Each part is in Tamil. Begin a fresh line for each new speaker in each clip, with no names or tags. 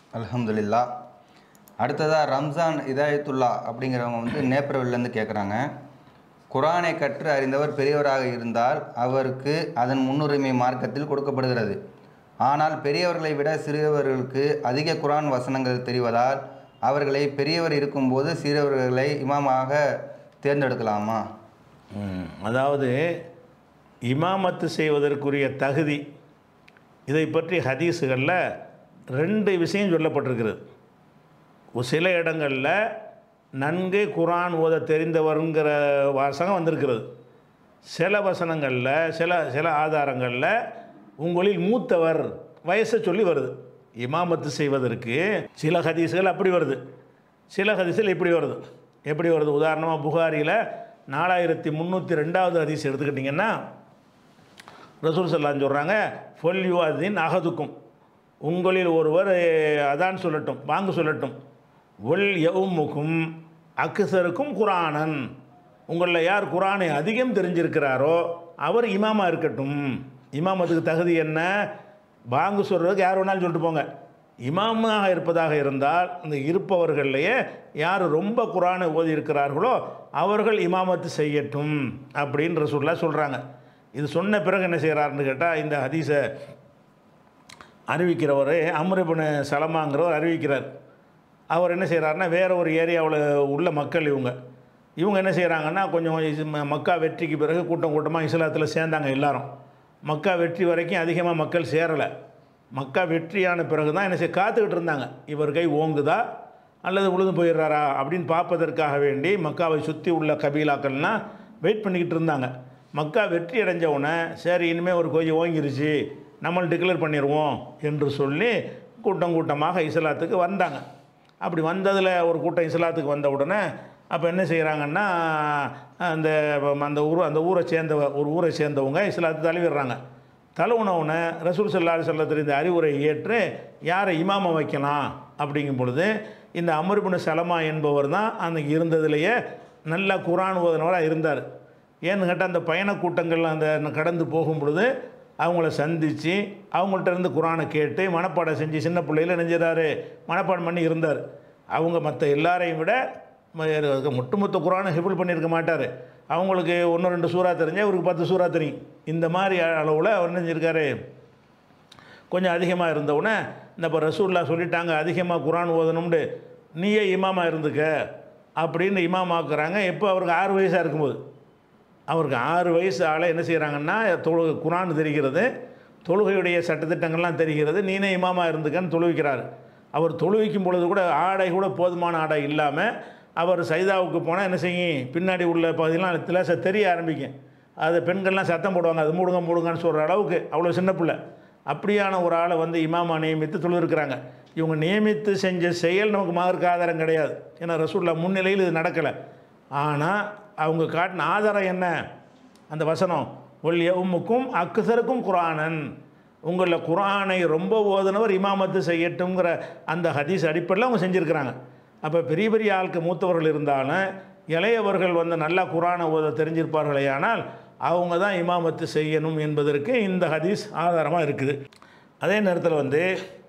அல்ஹம்துலில்லா அடுத்ததாக ரம்ஜான் இதாயத்துல்லா அப்படிங்கிறவங்க வந்து நேப்ரவில்லேருந்து கேட்குறாங்க குரானை கற்று அறிந்தவர் பெரியவராக இருந்தால் அவருக்கு அதன் முன்னுரிமை மார்க்கத்தில் கொடுக்கப்படுகிறது ஆனால் பெரியவர்களை விட சிறியவர்களுக்கு அதிக குரான் வசனங்கள் தெரிவதால் அவர்களை பெரியவர் இருக்கும்போது சிறியவர்களை இமாமாக தேர்ந்தெடுக்கலாமா
ம், அதாவது இமாமத்து செய்வதற்குரிய தகுதி இதை பற்றி ஹதீஸுகளில் ரெண்டு விஷயம் சொல்லப்பட்டிருக்கிறது ஒரு சில இடங்களில் நன்கு குரான் ஓத தெரிந்தவருங்கிற வாசகம் வந்திருக்கிறது சில வசனங்களில் சில சில ஆதாரங்களில் உங்களில் மூத்தவர் வயசை சொல்லி வருது இமாமத்து செய்வதற்கு சில ஹதீஸுகள் அப்படி வருது சில ஹதீஸில் இப்படி வருது எப்படி வருது உதாரணமாக புகாரியில் நாலாயிரத்தி முந்நூற்றி ரெண்டாவது ஹதீஸ் எடுத்துக்கிட்டிங்கன்னா ரசூல் சல்லான்னு சொல்கிறாங்க ஃபொல்யூ அதின் அகதுக்கும் உங்களில் ஒருவர் அஹ், அதான் சொல்லட்டும் வாங்க சொல்லட்டும் ஒல் யவுமுக்கும் அக்சருக்கும் குரானன் உங்களில் யார் குரானை அதிகம் தெரிஞ்சிருக்கிறாரோ அவர் இமாமா இருக்கட்டும் இமாமத்துக்கு தகுதி என்ன பாங்கு சொல்கிறதுக்கு யார் வேணாலும் சொல்லிட்டு போங்க இமாமாக இருப்பதாக இருந்தால் அந்த இருப்பவர்கள்லையே யார் ரொம்ப குரானை ஓதி இருக்கிறார்களோ அவர்கள் இமாமத்து செய்யட்டும் அப்படின்னு ரசூல்லா சொல்கிறாங்க இது சொன்ன பிறகு என்ன செய்கிறாருன்னு கேட்டால் இந்த ஹதீஸை அறிவிக்கிறவர் அம்ருபின் சலமாங்கிறவர் அறிவிக்கிறார் அவர் என்ன செய்கிறாருன்னா வேற ஒரு ஏரியாவில் உள்ள மக்கள் இவங்க இவங்க என்ன செய்கிறாங்கன்னா கொஞ்சம் இஸ்- ம- மக்கா வெற்றிக்கு பிறகு கூட்டம் கூட்டமாக இஸ்லாத்தில் சேர்ந்தாங்க எல்லாரும் மக்கா வெற்றி வரைக்கும் அதிகமாக மக்கள் சேரலை மக்கா வெற்றியான பிறகு தான் என்ன செய்ய காத்துக்கிட்டு இருந்தாங்க இவர் கை ஓங்குதா அல்லது உழுது போயிடுறாரா அப்படின்னு பார்ப்பதற்காக வேண்டி மக்காவை சுற்றி உள்ள கபீலாக்கள்லாம் வெயிட் பண்ணிக்கிட்டு இருந்தாங்க மக்கா வெற்றி அடைஞ்ச உடனே சரி இனிமேல் ஒரு கொஞ்சம் ஓங்கிருச்சு நம்மளை டிக்ளேர் பண்ணிடுவோம் என்று சொல்லி கூட்டம் கூட்டமாக இஸ்லாத்துக்கு வந்தாங்க அப்படி வந்ததில் ஒரு கூட்டம் இஸ்லாத்துக்கு வந்த உடனே அப்போ என்ன செய்கிறாங்கன்னா அந்த அந்த ஊர் அந்த ஊரை சேர்ந்த ஒரு ஊரை சேர்ந்தவங்க இஸ்லாத்தை தழுவிடுறாங்க தழுவுனவுடனே ரசூல் சல்லாஹ் சொல்லத்தில் இந்த அறிவுரை ஏற்று யாரை இமாமை வைக்கலாம் அப்படிங்கும் பொழுது இந்த அமர்பின் சலமா என்பவர் தான் அன்னைக்கு இருந்ததுலேயே நல்ல குரான் ஓதனவராக இருந்தார் ஏன்னு கேட்டால் அந்த பயண கூட்டங்கள் அந்த கடந்து போகும் பொழுது அவங்கள சந்தித்து அவங்கள்ட்ட இருந்து குரானை கேட்டு மனப்பாடம் செஞ்சு சின்ன பிள்ளையில நெஞ்சிறாரு மனப்பாடம் பண்ணி இருந்தார் அவங்க மற்ற எல்லாரையும் விட ம- ஒட்டுமொத்த குரானை ஹிபிள் பண்ணியிருக்க மாட்டார் அவங்களுக்கு ஒன்று ரெண்டு சூறா தெரிஞ்சா இவருக்கு பத்து சூறா தெரியும் இந்த மாதிரி அளவில் அவர் என்ன செஞ்சிருக்காரு கொஞ்சம் அதிகமாக இருந்தவுடனே இந்த இப்போ ரசூல்லா சொல்லிட்டாங்க அதிகமாக குரான் ஓதணும்னு நீயே இமாமா இருந்துக்க அப்படின்னு இமாமாக்குறாங்க எப்போ அவருக்கு ஆறு வயசாக இருக்கும்போது அவருக்கு ஆறு வயசு ஆளை என்ன செய்கிறாங்கன்னா தொழு குரான் தெரிகிறது தொழுகையுடைய சட்டத்திட்டங்கள்லாம் தெரிகிறது நீனே இமாமா இருந்துக்கன்னு தொழுவிக்கிறார் அவர் தொழுவிக்கும் பொழுது கூட ஆடை கூட போதுமான ஆடை இல்லாமல் அவர் சைதாவுக்கு போனால் என்ன செய்யும் பின்னாடி உள்ள பகுதியெல்லாம் திலாச தெரிய ஆரம்பிக்கும் அது பெண்கள்லாம் சத்தம் போடுவாங்க அது மூடுங்க மூடுங்கன்னு சொல்கிற அளவுக்கு அவ்வளோ சின்ன பிள்ளை அப்படியான ஒரு ஆளை வந்து இமாமா நியமித்து தொழுவிருக்கிறாங்க இவங்க நியமித்து செஞ்ச செயல் நமக்கு மார்க்க ஆதாரம் கிடையாது ஏன்னா ரசூல்லா முன்னிலையில் இது நடக்கலை ஆனால் அவங்க காட்டின ஆதாரம் என்ன அந்த வசனம் ஒல் உம்முக்கும் அக்குசருக்கும் குரானன் உங்களில் குரானை ரொம்ப ஓதுனவர் இமாமத்து செய்யட்டுங்கிற அந்த ஹதீஸ் அடிப்படையில் அவங்க செஞ்சுருக்கிறாங்க அப்போ பெரிய பெரிய ஆளுக்கு மூத்தவர்கள் இருந்தாலும் இளையவர்கள் வந்து நல்லா குரானை ஓத தெரிஞ்சிருப்பார்களே ஆனால் அவங்க தான் இமாமத்து செய்யணும் என்பதற்கு இந்த ஹதீஸ் ஆதாரமாக இருக்குது அதே நேரத்தில் வந்து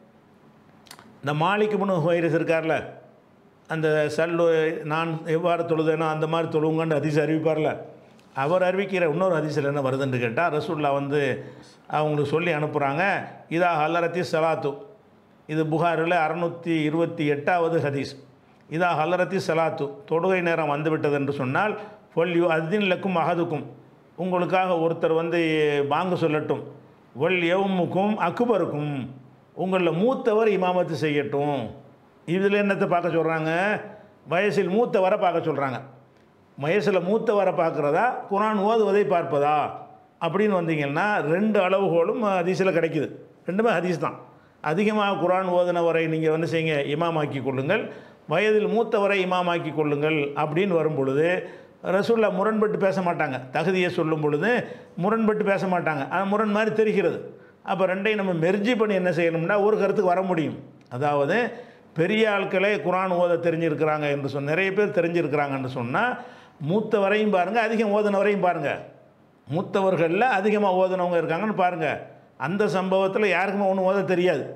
இந்த மாலிக் முனு வைரஸ் இருக்கார்ல அந்த சல்லு நான் எவ்வாறு தொழுதேனோ அந்த மாதிரி தொழுவுங்கன்னு ஹதீஸ் அறிவிப்பார்ல அவர் அறிவிக்கிற இன்னொரு ஹதீஸில் என்ன வருதுன்னு கேட்டால் ரசூல்லா வந்து அவங்களுக்கு சொல்லி அனுப்புகிறாங்க இதா ஹல்லரத்தி சலாத்து இது புகாரில் அறநூற்றி இருபத்தி எட்டாவது ஹதீஸ் இதா ஹல்லரத்தி சலாத்து தொடுகை நேரம் வந்துவிட்டது என்று சொன்னால் பொல்யூ அதின் லக்கும் அகதுக்கும் உங்களுக்காக ஒருத்தர் வந்து வாங்க சொல்லட்டும் ஒல் எவுமுக்கும் அக்பருக்கும் உங்களில் மூத்தவர் இமாமத்து செய்யட்டும் இதில் என்னத்தை பார்க்க சொல்கிறாங்க வயசில் மூத்தவரை பார்க்க சொல்கிறாங்க வயசில் மூத்தவரை பார்க்குறதா குரான் ஓதுவதை பார்ப்பதா அப்படின்னு வந்தீங்கன்னா ரெண்டு அளவுகோலும் ஹதீஸில் கிடைக்குது ரெண்டுமே ஹதீஸ் தான் அதிகமாக குரான் ஓதுனவரை நீங்கள் வந்து செய்யுங்க இமாமாக்கி கொள்ளுங்கள் வயதில் மூத்தவரை இமாமாக்கி கொள்ளுங்கள் அப்படின்னு வரும் பொழுது ரசூல்லா முரண்பட்டு பேச மாட்டாங்க தகுதியை சொல்லும் பொழுது முரண்பட்டு பேச மாட்டாங்க அது முரண் மாதிரி தெரிகிறது அப்போ ரெண்டையும் நம்ம மெர்ஜி பண்ணி என்ன செய்யணும்னா ஒரு கருத்துக்கு வர முடியும் அதாவது பெரிய ஆட்களே குரான் ஓத தெரிஞ்சிருக்கிறாங்க என்று சொன்ன நிறைய பேர் தெரிஞ்சிருக்கிறாங்கன்னு சொன்னால் மூத்தவரையும் பாருங்கள் அதிகம் ஓதுனவரையும் பாருங்கள் மூத்தவர்களில் அதிகமாக ஓதுனவங்க இருக்காங்கன்னு பாருங்கள் அந்த சம்பவத்தில் யாருக்குமே ஒன்றும் ஓத தெரியாது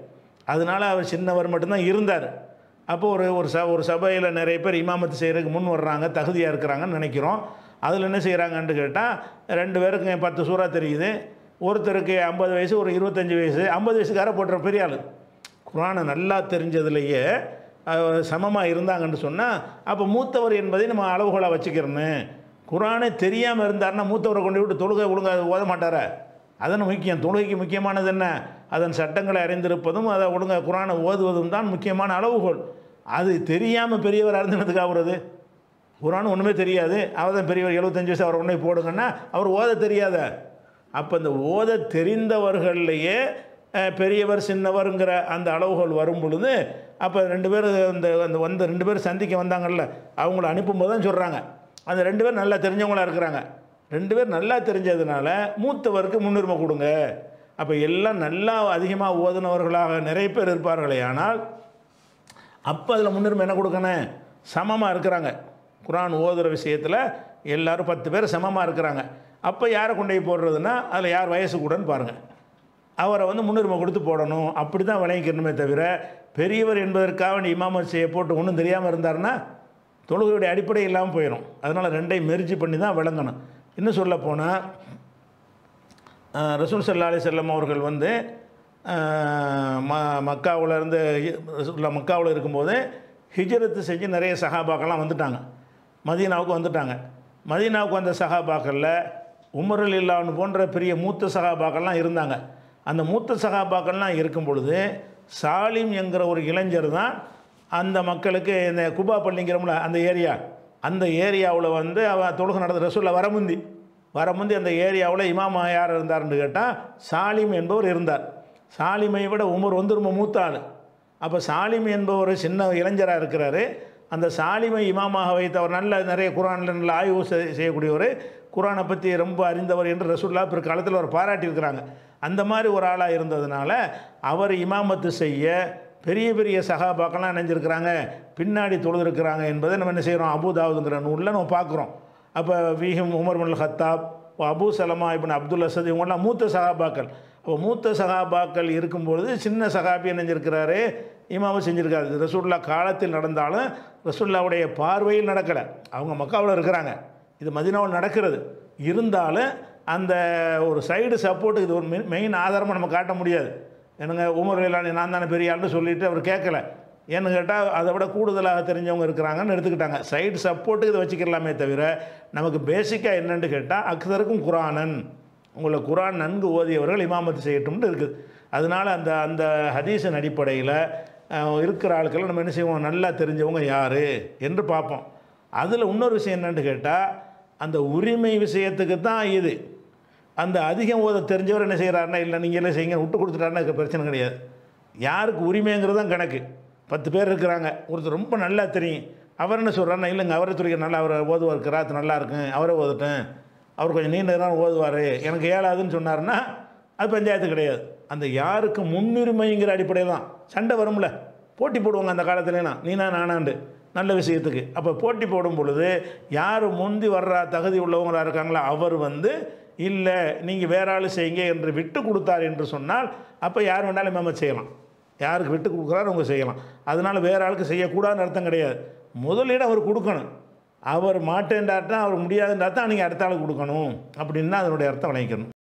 அதனால் அவர் சின்னவர் மட்டும்தான் இருந்தார் அப்போ ஒரு ஒரு ச ஒரு சபையில் நிறைய பேர் இமாமத்து செய்கிறதுக்கு முன் வர்றாங்க தகுதியாக இருக்கிறாங்கன்னு நினைக்கிறோம் அதில் என்ன செய்கிறாங்கன்னு கேட்டால் ரெண்டு பேருக்கு பத்து சூறா தெரியுது ஒருத்தருக்கு ஐம்பது வயசு ஒரு இருபத்தஞ்சி வயசு ஐம்பது வயசுக்கார போட்டுற பெரிய ஆள் குரானை நல்லா தெரிஞ்சதுலேயே சமமாக இருந்தாங்கன்னு சொன்னால் அப்போ மூத்தவர் என்பதை நம்ம அளவுகோலாக வச்சுக்கிறோன்னு குரானே தெரியாமல் இருந்தாருன்னா மூத்தவரை கொண்டு விட்டு தொழுகை ஒழுங்காக ஓத மாட்டாரா அதன் முக்கியம் தொழுகைக்கு முக்கியமானது என்ன அதன் சட்டங்களை அறிந்திருப்பதும் அதை ஒழுங்காக குரானை ஓதுவதும் தான் முக்கியமான அளவுகோல் அது தெரியாமல் பெரியவர் அறிந்தினதுக்கு ஆகுறது குரான் ஒன்றுமே தெரியாது அவர் தான் பெரியவர் எழுபத்தஞ்சு வயசு அவர் ஒன்றே போடுங்கன்னா அவர் ஓத தெரியாத அப்போ இந்த ஓத தெரிந்தவர்கள்லையே அஹ், பெரியவர் சின்னவருங்கிற அந்த அளவுகள் வரும் பொழுது அப்போ ரெண்டு பேர் அந்த அந்த வந்த ரெண்டு பேர் சந்திக்க வந்தாங்கல்ல அவங்கள அனுப்பும்போது தான் சொல்கிறாங்க அந்த ரெண்டு பேர் நல்லா தெரிஞ்சவங்களா இருக்கிறாங்க ரெண்டு பேர் நல்லா தெரிஞ்சதுனால மூத்தவருக்கு முன்னுரிமை கொடுங்க அப்போ எல்லாம் நல்லா அதிகமாக ஓதுனவர்களாக நிறைய பேர் இருப்பார்களே ஆனால் அப்போ அதில் முன்னுரிமை என்ன கொடுக்கணும் சமமாக இருக்கிறாங்க குரான் ஓதுகிற விஷயத்தில் எல்லாரும் பத்து பேர் சமமாக இருக்கிறாங்க அப்போ யாரை கொண்டு போய் போடுறதுன்னா அதில் யார் வயசு கூடன்னு பாருங்கள் அவரை வந்து முன்னுரிமை கொடுத்து போடணும் அப்படி தான் விளங்கிக்கணுமே தவிர பெரியவர் என்பதற்காக நீ இமாமத் செய்ய போட்டு ஒன்றும் தெரியாமல் இருந்தாருன்னா தொழுகையுடைய அடிப்படை இல்லாமல் போயிடும் அதனால் ரெண்டையும் மெரிச்சு பண்ணி தான் விளங்கணும் இன்னும் சொல்ல போனால் ரசூல் சல்லா அலி செல்லம் அவர்கள் வந்து அஹ், ம மக்காவுல இருந்து ரசூல்லா மக்காவில் இருக்கும்போது ஹிஜ்ரத்து செஞ்சு நிறைய சஹாபாக்கெல்லாம் வந்துட்டாங்க மதீனாவுக்கு வந்துட்டாங்க மதீனாவுக்கு வந்த சஹாபாக்களில் உமருல் இல்லான்னு போன்ற பெரிய மூத்த சஹாபாக்கள்லாம் இருந்தாங்க அந்த மூத்த சஹாபாக்கள்லாம் இருக்கும் பொழுது சாலிம் என்கிற ஒரு இளைஞர் தான் அந்த மக்களுக்கு இந்த குபா பள்ளிங்கிறோம்ல அந்த ஏரியா அந்த ஏரியாவில் வந்து அவ தொழுகை நடந்த ரசூலில் வரமுந்தி வரமுந்தி அந்த ஏரியாவில் இமாமா யார் இருந்தார்னு கேட்டால் சாலிம் என்பவர் இருந்தார் சாலிமை விட உமர் வந்து ரொம்ப மூத்த ஆள் அப்போ சாலிம் என்பவர் சின்ன இளைஞராக இருக்கிறாரு அந்த சாலிமை இமாமாக வைத்தவர் நல்ல நிறைய குரானில் நல்ல ஆய்வு செய்- செய்யக்கூடியவர் குரானை பற்றி ரொம்ப அறிந்தவர் என்று ரசூல்லா பிற்காலத்தில் அவர் பாராட்டியிருக்கிறாங்க அந்த மாதிரி ஒரு ஆளாக இருந்ததுனால அவர் இமாமத்து செய்ய பெரிய பெரிய சகாபாக்கெல்லாம் நினைஞ்சிருக்கிறாங்க பின்னாடி தொழுதுருக்கிறாங்க என்பதை நம்ம என்ன செய்கிறோம் அபுதாவுதுங்கிற நூலில் நம்ம பார்க்குறோம் அப்போ வீஹம் உமர் முல் ஹத்தாப் Abu Salama ibn Abdul Asad இவங்கெல்லாம் மூத்த சகாபாக்கள் அப்போ மூத்த சகாபாக்கள் இருக்கும்பொழுது சின்ன சகாபி என்ன செஞ்சிருக்கிறாரு இமாமும் செஞ்சுருக்காரு ரசூல்லா காலத்தில் நடந்தாலும் ரசூல்லாவுடைய பார்வையில் நடக்கலை அவங்க மக்காவில் இருக்கிறாங்க இது மதினாவில் நடக்கிறது இருந்தாலும் அந்த ஒரு சைடு சப்போர்ட்டுக்கு இது ஒரு மெயின் ஆதாரமாக நம்ம காட்ட முடியாது என்னங்க உமர் இல்லானி நான் தானே பெரிய ஆள்னு சொல்லிட்டு அவர் கேட்கல ஏன்னு கேட்டால் அதை விட கூடுதலாக தெரிஞ்சவங்க இருக்கிறாங்கன்னு எடுத்துக்கிட்டாங்க சைடு சப்போர்ட்டுக்கு இதை வச்சுக்கலாமே தவிர நமக்கு பேசிக்காக என்னன்னு கேட்டால் அக்தருக்கும் குரானன் உங்களை குரான் நன்கு ஓதியவர்கள் இமாமத்து செய்யட்டும்னு இருக்குது அதனால் அந்த அந்த ஹதீஸின் அடிப்படையில் அஹ், இருக்கிற ஆட்களை நம்ம என்ன செய்வோம் நல்லா தெரிஞ்சவங்க யார் என்று பார்ப்போம் அதில் இன்னொரு விஷயம் என்னன்னு கேட்டால் அந்த உரிமை விஷயத்துக்கு தான் இது அந்த அதிகம் ஓத தெரிஞ்சவர் என்ன செய்கிறாருன்னா இல்லை நீங்கள் எல்லாம் செய்யுங்க விட்டு கொடுத்துட்டாருன்னா அதுக்கு பிரச்சனை கிடையாது யாருக்கு உரிமைங்கிறது தான் கணக்கு பத்து பேர் இருக்கிறாங்க ஒருத்தர் ரொம்ப நல்லா தெரியும் அவர் என்ன சொல்கிறாருன்னா இல்லைங்க அவரை துறைக்க நல்லா அவர் ஓதுவார் கிராத்து நல்லா இருக்கும் அவரே ஓதட்டும் அவர் கொஞ்சம் நீண்ட நேரம் ஓதுவார் எனக்கு ஏழாதுன்னு சொன்னாருன்னா அது பஞ்சாயத்து கிடையாது அந்த யாருக்கு முன்னுரிமைங்கிற அடிப்படையில் தான் சண்டை வரும்ல போட்டி போடுவாங்க அந்த காலத்துலலாம் நீனா நானாண்டு நல்ல விஷயத்துக்கு அப்போ போட்டி போடும் பொழுது யார் முந்தி வர்ற தகுதி உள்ளவங்களா இருக்காங்களோ அவர் வந்து இல்லை நீங்கள் வேற ஆள் செய்யுங்க என்று விட்டு கொடுத்தார் என்று சொன்னால் அப்போ யார் வேணாலும் இமாமத் செய்யலாம் யாருக்கு விட்டு கொடுக்குறாரு அவங்க செய்யலாம் அதனால வேற ஆளுக்கு செய்யக்கூடாதுன்னு அர்த்தம் கிடையாது முதலிடம் அவர் கொடுக்கணும் அவர் மாட்டேன்டாட்டா அவர் முடியாதுன்றா தான் நீங்கள் அடுத்த ஆளுக்கு கொடுக்கணும் அப்படின்னா அதனுடைய அர்த்தம் விளங்கிக்கணும்